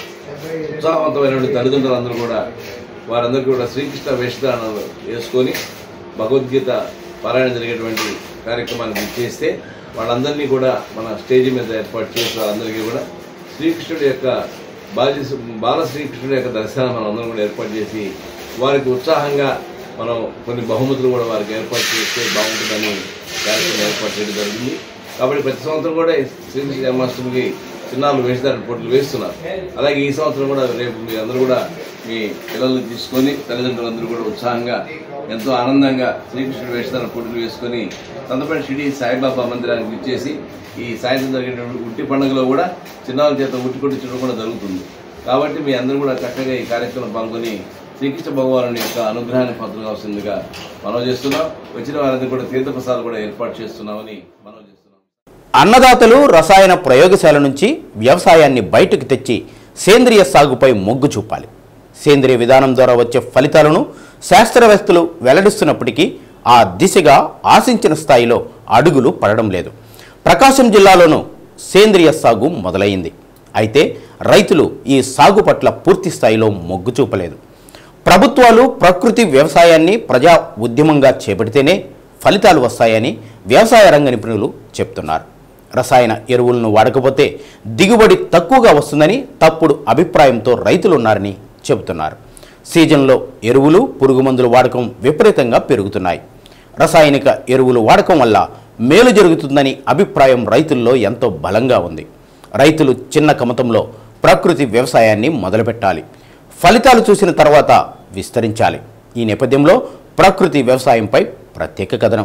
ఉత్సాహవంతమైనటువంటి తల్లిదండ్రులందరూ కూడా వారందరికీ కూడా శ్రీకృష్ణ వేషధారణలు వేసుకొని భగవద్గీత పారాయణ జరిగేటువంటి కార్యక్రమానికి చేస్తే వాళ్ళందరినీ కూడా మన స్టేజ్ మీద ఏర్పాటు చేసి వాళ్ళందరికీ కూడా శ్రీకృష్ణుడి యొక్క బాల బాల శ్రీకృష్ణుడి యొక్క దర్శనం మనం అందరం కూడా ఏర్పాటు చేసి వారికి ఉత్సాహంగా మనం కొన్ని బహుమతులు కూడా వారికి ఏర్పాటు చేస్తే బాగుంటుందని కార్యక్రమం ఏర్పాటు చేయడం జరిగింది కాబట్టి ప్రతి సంవత్సరం కూడా ఈ శ్రీకృష్ణ జన్మాష్టమికి చిన్నారులు వేషధారణ పోటీలు వేస్తున్నారు అలాగే ఈ సంవత్సరం కూడా రేపు మీ అందరూ కూడా మీ పిల్లల్ని తీసుకొని తల్లిదండ్రులందరూ కూడా ఉత్సాహంగా ఎంతో ఆనందంగా శ్రీకృష్ణుడు వేషధారణ పోటీలు వేసుకొని సంతపేట షిడి సాయిబాబా మందిరానికి ఇచ్చేసి ఈ సాయంత్రం జరిగేటువంటి ఉట్టి పండుగలో కూడా చిన్నారుల చేత ఉట్టి కొట్టించడం కూడా జరుగుతుంది కాబట్టి మీ అందరూ కూడా చక్కగా ఈ కార్యక్రమం పాల్గొని శ్రీకృష్ణ భగవాను యొక్క అనుగ్రహాన్ని పాత్ర కావాల్సిందిగా మనం చేస్తున్నాం వచ్చిన వారందరూ కూడా తీర్థప్రసాదాలు కూడా ఏర్పాటు చేస్తున్నామని మనం చేస్తున్నాం అన్నదాతలు రసాయన ప్రయోగశాల నుంచి వ్యవసాయాన్ని బయటకు తెచ్చి సేంద్రియ సాగుపై మొగ్గు చూపాలి సేంద్రియ విధానం ద్వారా వచ్చే ఫలితాలను శాస్త్రవేత్తలు వెల్లడిస్తున్నప్పటికీ ఆ దిశగా ఆశించిన స్థాయిలో అడుగులు పడడం లేదు ప్రకాశం జిల్లాలోనూ సేంద్రియ సాగు మొదలైంది అయితే రైతులు ఈ సాగు పట్ల పూర్తి స్థాయిలో మొగ్గు చూపలేదు ప్రభుత్వాలు ప్రకృతి వ్యవసాయాన్ని ప్రజా ఉద్యమంగా చేపడితేనే ఫలితాలు వస్తాయని వ్యవసాయ రంగ నిపుణులు చెప్తున్నారు రసాయన ఎరువులను వాడకపోతే దిగుబడి తక్కువగా వస్తుందని తప్పుడు అభిప్రాయంతో రైతులున్నారని చెబుతున్నారు సీజన్లో ఎరువులు పురుగు మందుల వాడకం విపరీతంగా పెరుగుతున్నాయి రసాయనిక ఎరువులు వాడకం వల్ల మేలు జరుగుతుందని అభిప్రాయం రైతుల్లో ఎంతో బలంగా ఉంది రైతులు చిన్న కమతంలో ప్రకృతి వ్యవసాయాన్ని మొదలుపెట్టాలి ఫలితాలు చూసిన తర్వాత విస్తరించాలి ఈ నేపథ్యంలో ప్రకృతి వ్యవసాయంపై ప్రత్యేక కథనం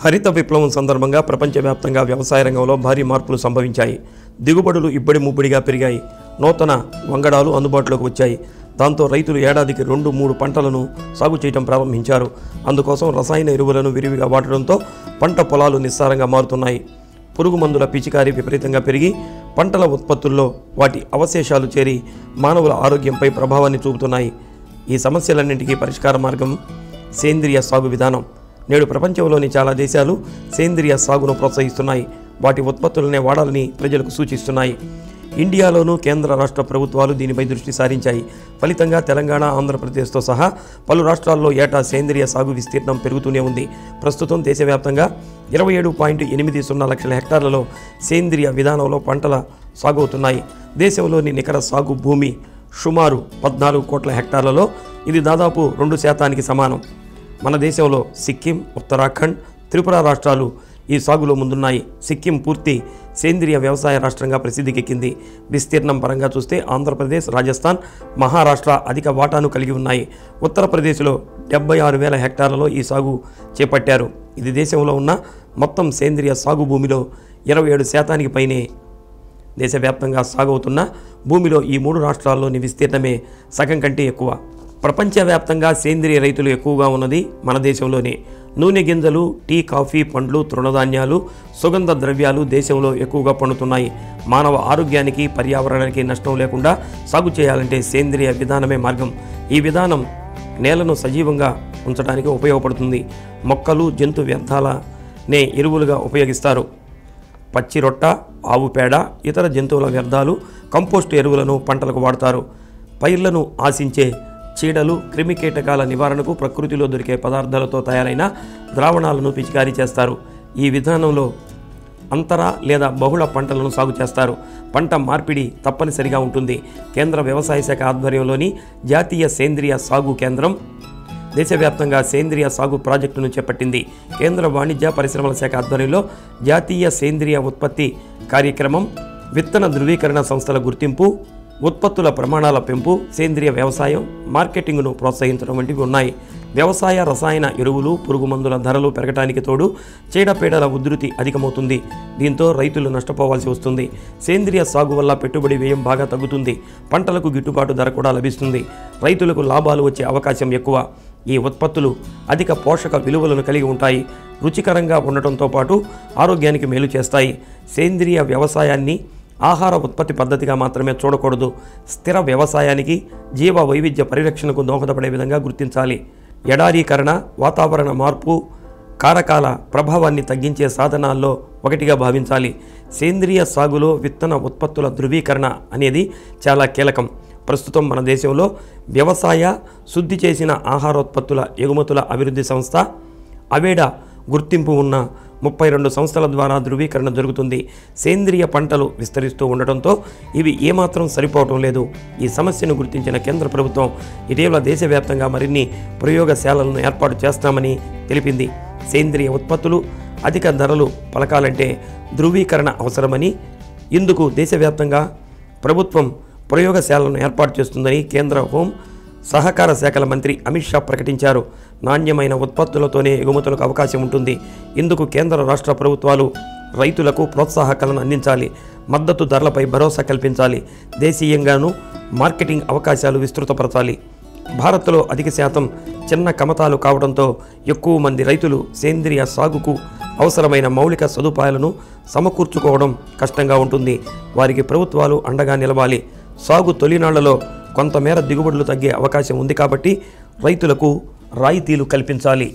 హరిత విప్లవం సందర్భంగా ప్రపంచవ్యాప్తంగా వ్యవసాయ రంగంలో భారీ మార్పులు సంభవించాయి దిగుబడులు ఇబ్బడి ముబ్బడిగా పెరిగాయి నూతన వంగడాలు అందుబాటులోకి వచ్చాయి దాంతో రైతులు ఏడాదికి రెండు మూడు పంటలను సాగు చేయడం ప్రారంభించారు అందుకోసం రసాయన ఎరువులను విరివిగా వాడడంతో పంట పొలాలు నిస్సారంగా మారుతున్నాయి పురుగు మందుల పిచికారీ విపరీతంగా పెరిగి పంటల ఉత్పత్తుల్లో వాటి అవశేషాలు చేరి మానవుల ఆరోగ్యంపై ప్రభావాన్ని చూపుతున్నాయి ఈ సమస్యలన్నింటికీ పరిష్కార మార్గం సేంద్రియ సాగు విధానం నేడు ప్రపంచంలోని చాలా దేశాలు సేంద్రియ సాగును ప్రోత్సహిస్తున్నాయి వాటి ఉత్పత్తులనే వాడాలని ప్రజలకు సూచిస్తున్నాయి ఇండియాలోనూ కేంద్ర రాష్ట్ర ప్రభుత్వాలు దీనిపై దృష్టి సారించాయి ఫలితంగా తెలంగాణ ఆంధ్రప్రదేశ్తో సహా పలు రాష్ట్రాల్లో ఏటా సేంద్రియ సాగు విస్తీర్ణం పెరుగుతూనే ఉంది ప్రస్తుతం దేశవ్యాప్తంగా ఇరవై ఏడు పాయింట్ ఎనిమిది సున్నా లక్షల హెక్టార్లలో సేంద్రియ విధానంలో పంటల సాగు అవుతున్నాయి దేశంలోని నికర సాగు భూమి సుమారు పద్నాలుగు కోట్ల హెక్టార్లలో ఇది దాదాపు రెండు శాతానికి సమానం మన దేశంలో సిక్కిం ఉత్తరాఖండ్ త్రిపుర రాష్ట్రాలు ఈ సాగులో ముందున్నాయి సిక్కిం పూర్తి సేంద్రియ వ్యవసాయ రాష్ట్రంగా ప్రసిద్ధికెక్కింది విస్తీర్ణం పరంగా చూస్తే ఆంధ్రప్రదేశ్ రాజస్థాన్ మహారాష్ట్ర అధిక వాటాను కలిగి ఉన్నాయి ఉత్తరప్రదేశ్లో డెబ్బై ఆరు వేల హెక్టార్లలో ఈ సాగు చేపట్టారు ఇది దేశంలో ఉన్న మొత్తం సేంద్రియ సాగు భూమిలో ఇరవై ఏడు శాతానికి పైనే దేశవ్యాప్తంగా సాగవుతున్న భూమిలో ఈ మూడు రాష్ట్రాల్లోని విస్తీర్ణమే సగం కంటే ఎక్కువ ప్రపంచవ్యాప్తంగా సేంద్రియ రైతులు ఎక్కువగా ఉన్నది మన దేశంలోనే నూనె గింజలు టీ కాఫీ పండ్లు తృణధాన్యాలు సుగంధ ద్రవ్యాలు దేశంలో ఎక్కువగా పండుతున్నాయి మానవ ఆరోగ్యానికి పర్యావరణానికి నష్టం లేకుండా సాగు చేయాలంటే సేంద్రియ విధానమే మార్గం ఈ విధానం నేలను సజీవంగా ఉంచడానికి ఉపయోగపడుతుంది మొక్కలు జంతు వ్యర్థాలనే ఎరువులుగా ఉపయోగిస్తారు పచ్చి రొట్ట ఆవు పేడ ఇతర జంతువుల వ్యర్థాలు కంపోస్ట్ ఎరువులను పంటలకు వాడతారు పైర్లను ఆశించే చీడలు క్రిమికీటకాల నివారణకు ప్రకృతిలో దొరికే పదార్థాలతో తయారైన ద్రావణాలను పిచికారీ చేస్తారు ఈ విధానంలో అంతర లేదా బహుళ పంటలను సాగు చేస్తారు పంట మార్పిడి తప్పనిసరిగా ఉంటుంది కేంద్ర వ్యవసాయ శాఖ ఆధ్వర్యంలోని జాతీయ సేంద్రియ సాగు కేంద్రం దేశవ్యాప్తంగా సేంద్రియ సాగు ప్రాజెక్టును చేపట్టింది కేంద్ర వాణిజ్య పరిశ్రమల శాఖ ఆధ్వర్యంలో జాతీయ సేంద్రియ ఉత్పత్తి కార్యక్రమం విత్తన ధృవీకరణ సంస్థల గుర్తింపు ఉత్పత్తుల ప్రమాణాల పెంపు సేంద్రియ వ్యవసాయం మార్కెటింగ్ను ప్రోత్సహించడం వంటివి ఉన్నాయి వ్యవసాయ రసాయన ఎరువులు పురుగు మందుల ధరలు పెరగటానికి తోడు చీడపీడల ఉధృతి అధికమవుతుంది దీంతో రైతులు నష్టపోవాల్సి వస్తుంది సేంద్రియ సాగు వల్ల పెట్టుబడి వ్యయం బాగా తగ్గుతుంది పంటలకు గిట్టుబాటు ధర కూడా లభిస్తుంది రైతులకు లాభాలు వచ్చే అవకాశం ఎక్కువ ఈ ఉత్పత్తులు అధిక పోషక విలువలను కలిగి ఉంటాయి రుచికరంగా ఉండటంతో పాటు ఆరోగ్యానికి మేలు చేస్తాయి సేంద్రియ వ్యవసాయాన్ని ఆహార ఉత్పత్తి పద్ధతిగా మాత్రమే చూడకూడదు స్థిర వ్యవసాయానికి జీవ వైవిధ్య పరిరక్షణకు దోహదపడే విధంగా గుర్తించాలి ఎడారీకరణ వాతావరణ మార్పు కారకాల ప్రభావాన్ని తగ్గించే సాధనాల్లో ఒకటిగా భావించాలి సేంద్రియ సాగులో విత్తన ఉత్పత్తుల ధృవీకరణ అనేది చాలా కీలకం ప్రస్తుతం మన దేశంలో వ్యవసాయ శుద్ధి చేసిన ఆహారోత్పత్తుల ఎగుమతుల అభివృద్ధి సంస్థ అవేడా గుర్తింపు ఉన్న ముప్పై రెండు సంస్థల ద్వారా ధృవీకరణ జరుగుతుంది సేంద్రియ పంటలు విస్తరిస్తూ ఉండటంతో ఇవి ఏమాత్రం సరిపోవటం లేదు ఈ సమస్యను గుర్తించిన కేంద్ర ప్రభుత్వం ఇటీవల దేశవ్యాప్తంగా మరిన్ని ప్రయోగశాలలను ఏర్పాటు చేస్తామని తెలిపింది సేంద్రియ ఉత్పత్తులు అధిక ధరలు పలకాలంటే ధృవీకరణ అవసరమని ఇందుకు దేశవ్యాప్తంగా ప్రభుత్వం ప్రయోగశాలను ఏర్పాటు చేస్తుందని కేంద్ర హోం సహకార శాఖల మంత్రి అమిత్ షా ప్రకటించారు నాణ్యమైన ఉత్పత్తులతోనే ఎగుమతులకు అవకాశం ఉంటుంది ఇందుకు కేంద్ర రాష్ట్ర ప్రభుత్వాలు రైతులకు ప్రోత్సాహకాలను అందించాలి మద్దతు ధరలపై భరోసా కల్పించాలి దేశీయంగానూ మార్కెటింగ్ అవకాశాలు విస్తృతపరచాలి భారత్లో అధిక శాతం చిన్న కమతాలు కావడంతో ఎక్కువ మంది రైతులు సేంద్రియ సాగుకు అవసరమైన మౌలిక సదుపాయాలను సమకూర్చుకోవడం కష్టంగా ఉంటుంది వారికి ప్రభుత్వాలు అండగా నిలవాలి సాగు తొలినాళ్లలో కొంతమేర దిగుబడులు తగ్గే అవకాశం ఉంది కాబట్టి రైతులకు రాయితీలు కల్పించాలి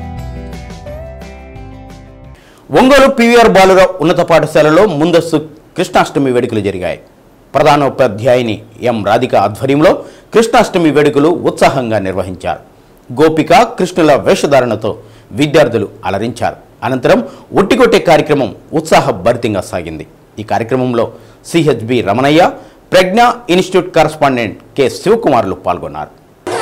ఒంగోలు పీవీఆర్ బాలుర ఉన్నత పాఠశాలలో ముందస్తు కృష్ణాష్టమి వేడుకలు జరిగాయి ప్రధానోపాధ్యాయుని ఎం రాధిక ఆధ్వర్యంలో కృష్ణాష్టమి వేడుకలు ఉత్సాహంగా నిర్వహించారు గోపిక కృష్ణుల వేషధారణతో విద్యార్థులు అలరించారు అనంతరం ఒట్టికొట్టే కార్యక్రమం ఉత్సాహభరితంగా సాగింది ఈ కార్యక్రమంలో CHB Ramanaiah Pragna institute correspondent K శివకుమార్లు పాల్గొన్నారు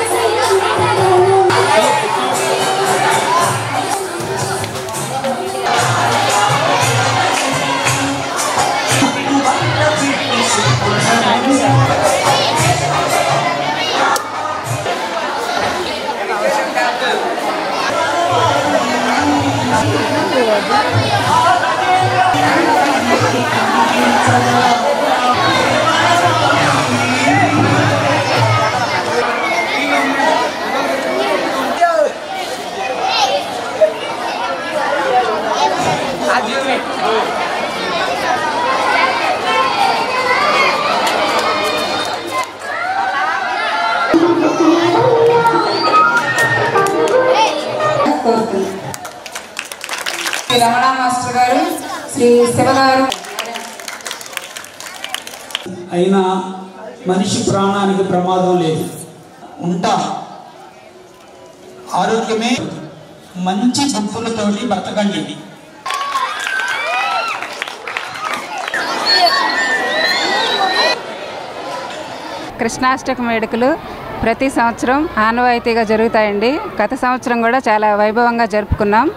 శ్రీ రమణ మాస్టర్ గారు శ్రీ శివ గారు అయినా మనిషి ప్రాణానికి ప్రమాదం లేదు ఉంటాం ఆరోగ్యమే మంచి గుర్తులతోటి బ్రతకండి కృష్ణాష్టమి వేడుకలు ప్రతి సంవత్సరం ఆనవాయితీగా జరుగుతాయండి గత సంవత్సరం కూడా చాలా వైభవంగా జరుపుకున్నాం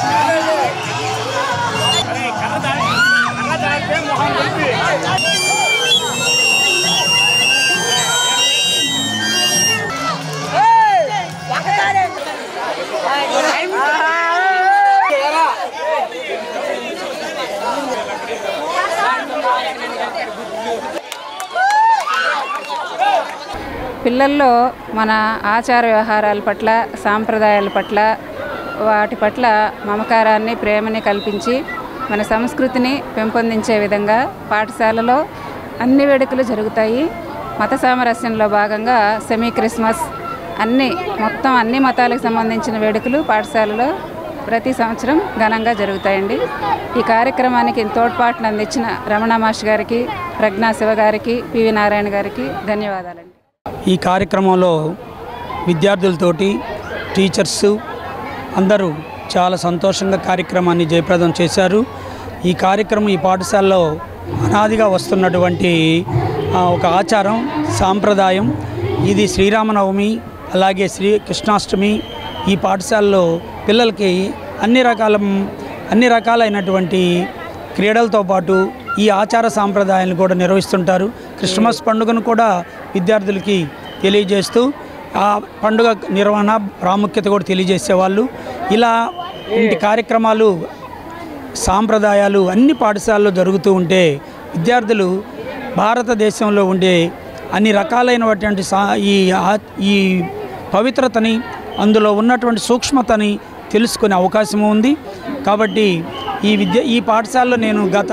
పిల్లల్లో మన ఆచార వ్యవహారాల పట్ల సాంప్రదాయాల పట్ల వాటి పట్ల మమకారాన్ని ప్రేమని కల్పించి మన సంస్కృతిని పెంపొందించే విధంగా పాఠశాలలో అన్ని వేడుకలు జరుగుతాయి మత సామరస్యంలో భాగంగా సెమీ క్రిస్మస్ అన్ని మొత్తం అన్ని మతాలకు సంబంధించిన వేడుకలు పాఠశాలలో ప్రతి సంవత్సరం ఘనంగా జరుగుతాయండి ఈ కార్యక్రమానికి తోడ్పాటును అందించిన రమణ మాష్ గారికి ప్రజ్ఞా శివ గారికి పివి నారాయణ గారికి ధన్యవాదాలండి ఈ కార్యక్రమంలో విద్యార్థులతోటి టీచర్స్ అందరూ చాలా సంతోషంగా కార్యక్రమాన్ని జయప్రదం చేశారు ఈ కార్యక్రమం ఈ పాఠశాలలో అనాదిగా వస్తున్నటువంటి ఆ, ఒక ఆచారం సాంప్రదాయం ఇది శ్రీరామనవమి అలాగే శ్రీ కృష్ణాష్టమి ఈ పాఠశాలలో పిల్లలకి అన్ని రకాల అన్ని రకాలైనటువంటి క్రీడలతో పాటు ఈ ఆచార సాంప్రదాయాలను కూడా నిర్వహిస్తుంటారు క్రిస్మస్ పండుగను కూడా విద్యార్థులకి తెలియజేస్తూ ఆ పండుగ నిర్వహణ ప్రాముఖ్యత కూడా తెలియజేసేవాళ్ళు ఇలా ఇంటి కార్యక్రమాలు సాంప్రదాయాలు అన్ని పాఠశాలలో జరుగుతూ ఉంటే విద్యార్థులు భారతదేశంలో ఉండే అన్ని రకాలైనటువంటి సా ఈ ఆ- ఈ పవిత్రతని అందులో ఉన్నటువంటి సూక్ష్మతని తెలుసుకునే అవకాశం ఉంది కాబట్టి ఈ విద్య ఈ పాఠశాలలో నేను గత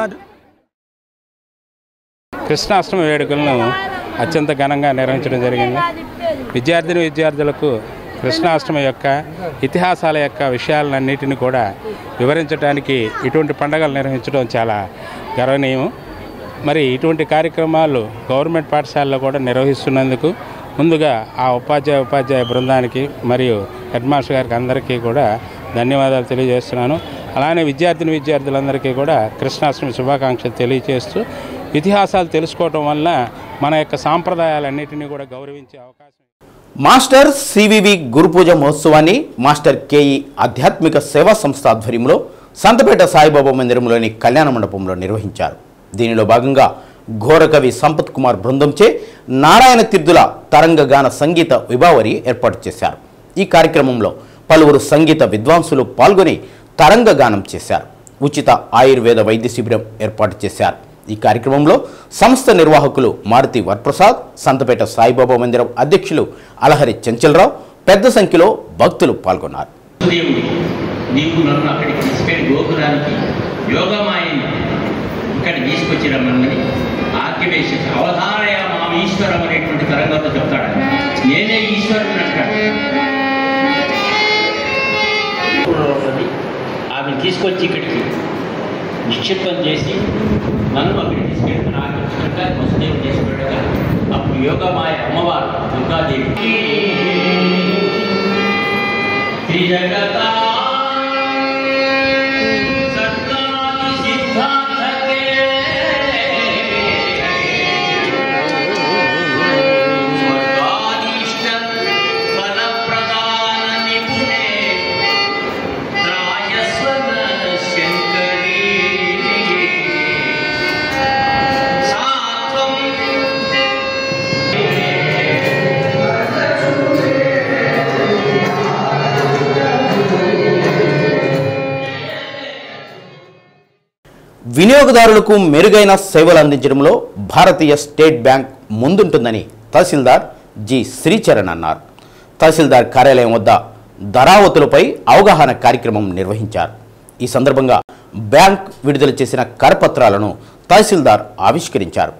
కృష్ణాష్టమి వేడుకలను అత్యంత ఘనంగా నిర్వహించడం జరిగింది విద్యార్థిని విద్యార్థులకు కృష్ణాష్టమి యొక్క ఇతిహాసాల యొక్క విషయాలన్నిటిని కూడా వివరించడానికి ఇటువంటి పండుగలు నిర్వహించడం చాలా గర్వనీయం మరి ఇటువంటి కార్యక్రమాలు గవర్నమెంట్ పాఠశాలలో కూడా నిర్వహిస్తున్నందుకు ముందుగా ఆ ఉపాధ్యాయ ఉపాధ్యాయ బృందానికి మరియు హెడ్ మాస్టర్ గారికి అందరికీ కూడా ధన్యవాదాలు తెలియజేస్తున్నాను అలానే విద్యార్థిని విద్యార్థులందరికీ కూడా కృష్ణాష్టమి శుభాకాంక్షలు తెలియజేస్తూ ఇతిహాసాలు తెలుసుకోవటం వల్ల మన యొక్క సాంప్రదాయాలన్నిటినీ కూడా గౌరవించే అవకాశం మాస్టర్ సివివి గురుపూజ మహోత్సవాన్ని మాస్టర్ కేఈ ఆధ్యాత్మిక సేవా సంస్థ ఆధ్వర్యంలో సంతపేట సాయిబాబా మందిరంలోని కళ్యాణ మండపంలో నిర్వహించారు దీనిలో భాగంగా ఘోరకవి సంపత్ కుమార్ బృందంచే నారాయణ తీర్థుల తరంగగాన సంగీత విభావరి ఏర్పాటు చేశారు ఈ కార్యక్రమంలో పలువురు సంగీత విద్వాంసులు పాల్గొని తరంగ గానం చేశారు ఉచిత ఆయుర్వేద వైద్య శిబిరం ఏర్పాటు చేశారు ఈ కార్యక్రమంలో సంస్థ నిర్వాహకులు మారుతి వరప్రసాద్ సంతపేట సాయిబాబా మందిరం అధ్యక్షులు అలహరి చెంచలరావు పెద్ద సంఖ్యలో భక్తులు పాల్గొన్నారు దేవుడు నీవు నన్ను అక్కడికి తీసుకెళ్లి గోపురానికి యోగమాయని ఇక్కడ తీసుకొచ్చి రమ్మని ఆజ్ఞ వేసి అవధారయ మా ఈశ్వరం అనేటువంటి తరంగంలో చెప్తాడు ఆయన. నేనే ఈశ్వరుని అంటాడు ఉన్నది. ఆమెను తీసుకొచ్చి ఇక్కడికి నిక్షిప్తం చేసి నన్ను అక్కడికి తీసుకెళ్ళి నాకు ఇష్టంగా వసుదేవుడు చేసి పెట్టగా అప్పుడు యోగమాయ అమ్మవారు దుర్గాదేవి త్రిజగతా సత్కాది సిద్ధార్థకే స్వర్గాదీష్ట ఫలప్రదాన నిపుణే రాజస్వన శంకరీ సాత్వం వినియోగదారులకు మెరుగైన సేవలు అందించడంలో భారతీయ స్టేట్ బ్యాంక్ ముందుంటుందని తహసీల్దార్ జి శ్రీచరణ్ అన్నారు తహసీల్దార్ కార్యాలయం వద్ద ధరావతులపై అవగాహన కార్యక్రమం నిర్వహించారు ఈ సందర్భంగా బ్యాంక్ విడుదల చేసిన కరపత్రాలను తహసీల్దార్ ఆవిష్కరించారు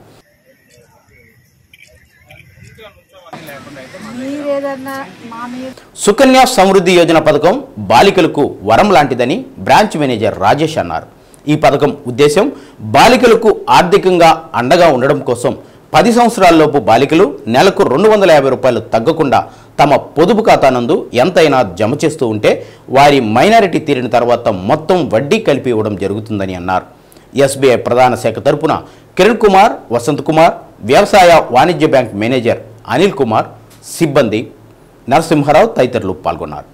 మీరేదన్నా మా మీద సుకన్య సమృద్ధి యోజన పథకం బాలికలకు వరం లాంటిదని బ్రాంచ్ మేనేజర్ రాజేష్ అన్నారు ఈ పథకం ఉద్దేశం బాలికలకు ఆర్థికంగా అండగా ఉండడం కోసం పది సంవత్సరాలలోపు బాలికలు నెలకు రెండు వందల యాభై రూపాయలు తగ్గకుండా తమ పొదుపు ఖాతా నందు ఎంతైనా జమ చేస్తూ ఉంటే వారి మైనారిటీ తీరిన తర్వాత మొత్తం వడ్డీ కలిపి ఇవ్వడం జరుగుతుందని అన్నారు ఎస్బీఐ ప్రధాన శాఖ తరపున కిరణ్ కుమార్ వసంత్ కుమార్ వ్యవసాయ వాణిజ్య బ్యాంక్ మేనేజర్ అనిల్ కుమార్ సిబ్బంది నరసింహారావు తదితరులు పాల్గొన్నారు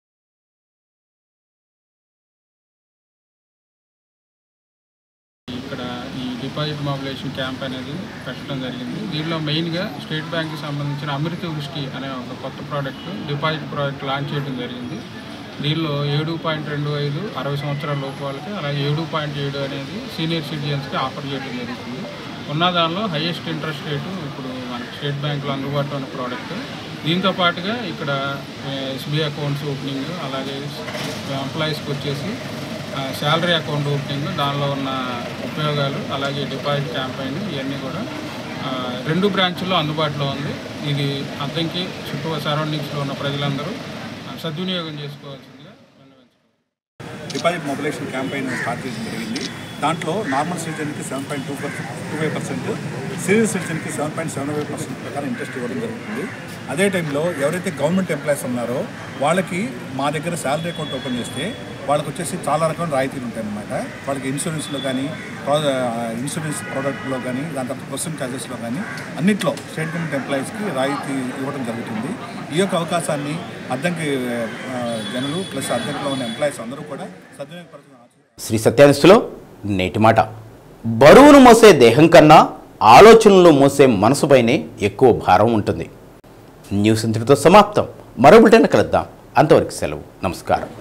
ఇక్కడ ఈ డిపాజిట్ మొబిలైజేషన్ క్యాంప్ అనేది పెట్టడం జరిగింది దీనిలో మెయిన్గా స్టేట్ బ్యాంక్కి సంబంధించిన అమృత వృష్టి అనే ఒక కొత్త ప్రోడక్ట్ డిపాజిట్ ప్రోడక్ట్ లాంచ్ చేయడం జరిగింది దీనిలో ఏడు పాయింట్ రెండు ఐదు అరవై సంవత్సరాల లోపు వాళ్ళకి అలాగే ఏడు పాయింట్ ఏడు అనేది సీనియర్ సిటిజన్స్కి ఆఫర్ చేయడం జరుగుతుంది ఉన్న దానిలో హైయెస్ట్ ఇంట్రెస్ట్ రేటు ఇప్పుడు మనకి స్టేట్ బ్యాంక్లో అందుబాటులో ఉన్న ప్రోడక్ట్ దీంతో పాటుగా ఇక్కడ ఎస్బీఐ అకౌంట్స్ ఓపెనింగ్ అలాగే ఎంప్లాయీస్కి వచ్చేసి శాలరీ అకౌంట్ ఓపెనింగ్ దానిలో ఉన్న ఉపయోగాలు అలాగే డిపాజిట్ క్యాంపెయిన్ ఇవన్నీ కూడా ఆ, రెండు బ్రాంచుల్లో అందుబాటులో ఉంది ఇది అద్దంకి చుట్టూ సరౌండింగ్స్లో ఉన్న ప్రజలందరూ ఆ, సద్వినియోగం చేసుకోవాల్సిందిగా డిపాజిట్ మొబిలైజేషన్ క్యాంపెయిన్ స్టార్ట్ చేయడం జరిగింది దాంట్లో నార్మల్ సిటిజన్కి seven point two percent two five percent senior సిటిజన్కి seven point seven five percent ప్రకారం ఇంట్రెస్ట్ ఇవ్వడం జరుగుతుంది అదే టైంలో ఎవరైతే గవర్నమెంట్ ఎంప్లాయీస్ ఉన్నారో వాళ్ళకి మా దగ్గర శాలరీ అకౌంట్ ఓపెన్ చేస్తే వాళ్ళకి వచ్చేసి చాలా రకమైన రాయితీలు ఉంటాయి అన్నమాట వాళ్ళకి ఇన్సూరెన్స్లో కానీ ఇన్సూరెన్స్ ప్రోడక్ట్లో కానీ దాని తర్వాత ప్రొసెంట్ ఛార్జెస్లో కానీ అన్నిట్లో స్టేట్ గవర్నమెంట్ ఎంప్లాయీస్కి రాయితీ ఇవ్వడం జరుగుతుంది ఈ యొక్క అవకాశాన్ని అద్దంకి ఆ, జనులు ప్లస్ అద్దంకిలో ఉన్న ఎంప్లాయీస్ అందరూ కూడా సద్వినియోగపరచుకున్నారు శ్రీ సత్యానిస్తులో నేటి మాట బరువును మోసే దేహం కన్నా ఆలోచనలు మోసే మనసుపైనే ఎక్కువ భారం ఉంటుంది న్యూస్ ఇంతటితో సమాప్తం మరో బులెటిన్ కలుద్దాం అంతవరకు సెలవు నమస్కారం